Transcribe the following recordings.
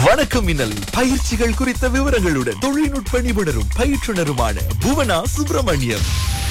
வணக்கம் மின்னல் பயிற்சிகள் குறித்த விவரங்களுடன் தொழில்நுட்ப நிபுணரும் பயிற்றுனருமான புவனா சுப்பிரமணியம்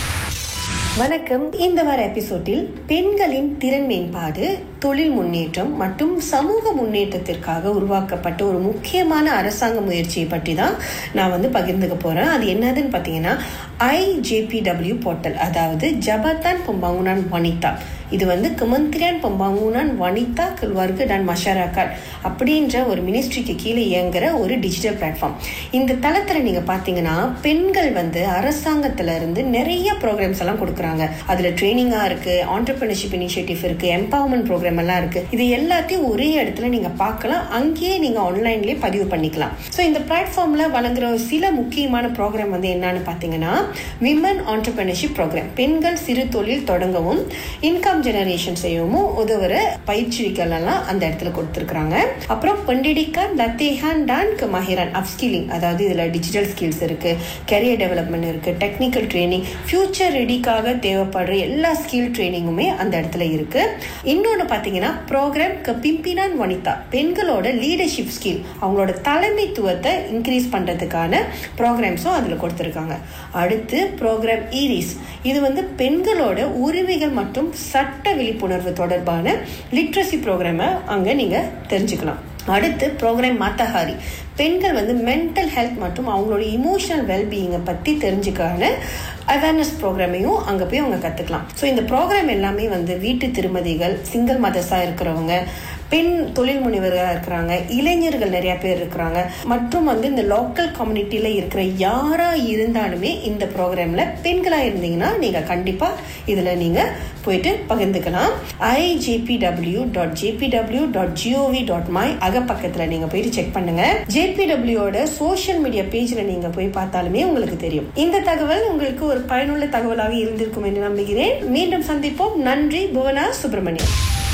வணக்கம் இந்த வார எபிசோடில் பெண்களின் திறன் மேம்பாடு தொழில் முன்னேற்றம் மற்றும் சமூக முன்னேற்றத்திற்காக உருவாக்கப்பட்ட ஒரு முக்கியமான அரசாங்க முயற்சியை பற்றி தான் நான் வந்து பகிர்ந்துக்க போறேன் அது என்னதுன்னு பார்த்தீங்கன்னா ஐஜேபிடபிள்யூ போர்ட்டல் அதாவது ஜபத்தான் பம்பாங்குனான் வனிதா இது வந்து கமந்திரியான் பம்பாங்குனான் வனிதா கில்வர்கு டான் மஷாராக்காட் அப்படின்ற ஒரு மினிஸ்ட்ரிக்கு கீழே இயங்குற ஒரு டிஜிட்டல் பிளாட்ஃபார்ம் இந்த தளத்தில் நீங்கள் பார்த்தீங்கன்னா பெண்கள் வந்து அரசாங்கத்துல இருந்து நிறைய ப்ரோக்ராம்ஸ் எல்லாம் கொடுக்குறாங்க அதில் ட்ரைனிங்காக இருக்குது ஆண்டர்பிரினர்ஷிப் இனிஷியேட்டிவ் இருக்குது எம்பவர்மெண்ட் ப்ரோக்ராம் எல்லாம் இருக்குது இது எல்லாத்தையும் ஒரே இடத்துல நீங்கள் பார்க்கலாம் அங்கேயே நீங்கள் ஆன்லைன்லேயே பதிவு பண்ணிக்கலாம் ஸோ இந்த பிளாட்ஃபார்மில் வழங்குற சில முக்கியமான ப்ரோக்ராம் வந்து என்னன்னு பார்த்தீங்கன்னா விமன் ஆண்டர்பிரினர்ஷிப் ப்ரோக்ராம் பெண்கள் சிறு தொழில் தொடங்கவும் இன்கம் ஜெனரேஷன் செய்யவும் உதவுற பயிற்சிகள் எல்லாம் அந்த இடத்துல கொடுத்துருக்குறாங்க அப்புறம் பண்டிடிகான் லத்தேஹான் டான் மஹிரான் அப்ஸ்கில்லிங் அதாவது இதில் டிஜிட்டல் ஸ்கில்ஸ் இருக்குது கெரியர் டெவலப்மெண்ட் இருக்குது டெக்னிக்கல் ட்ரைனிங் ஃபியூச்சர் ரெடிக்காக தேவைப்படுற எல்லா ஸ்கில் ட்ரைனிங்குமே அந்த இடத்துல இருக்கு இன்னொன்று பார்த்தீங்கன்னா ப்ரோக்ராம் பிம்பினான் வனிதா பெண்களோட லீடர்ஷிப் ஸ்கில் அவங்களோட தலைமைத்துவத்தை இன்க்ரீஸ் பண்ணுறதுக்கான ப்ரோக்ராம்ஸும் அதில் கொடுத்துருக்காங்க அடுத்து ப்ரோக்ராம் ஈரிஸ் இது வந்து பெண்களோட உரிமைகள் மற்றும் சட்ட விழிப்புணர்வு தொடர்பான லிட்ரஸி ப்ரோக்ராமை அங்கே நீங்கள் தெரிஞ்சுக்கலாம் அடுத்து ப்ரோக்ராம் மாத்தஹாரி பெண்கள் வந்து மென்டல் ஹெல்த் மற்றும் அவங்களோட இமோஷனல் வெல்பீயிங்கை பற்றி தெரிஞ்சுக்கான அவேர்னஸ் ப்ரோக்ராமையும் அங்கே போய் அவங்க கற்றுக்கலாம் ஸோ இந்த ப்ரோக்ராம் எல்லாமே வந்து வீட்டு திருமதிகள் சிங்கிள் மதர்ஸாக இருக்கிறவங்க பெண் தொழில் முனைவர்களாக இருக்கிறாங்க இளைஞர்கள் நிறைய பேர் இருக்கிறாங்க மற்றும் வந்து இந்த லோக்கல் கம்யூனிட்டியில் இருக்கிற யாராக இருந்தாலுமே இந்த ப்ரோக்ராமில் பெண்களாக இருந்தீங்கன்னா நீங்கள் கண்டிப்பாக இதில் நீங்கள் போயிட்டு பகிர்ந்துக்கலாம் IJPW dot JPW dot GOV dot my அகப்பக்கத்தில் நீங்கள் போயிட்டு செக் பண்ணுங்க ஜேபிடபிள்யூட சோஷியல் மீடியா பேஜில் நீங்கள் போய் பார்த்தாலுமே உங்களுக்கு தெரியும் இந்த தகவல் உங்களுக்கு ஒரு பயனுள்ள தகவலாக இருந்திருக்கும் என்று நம்புகிறேன் மீண்டும் சந்திப்போம் நன்றி புவனா சுப்பிரமணியம்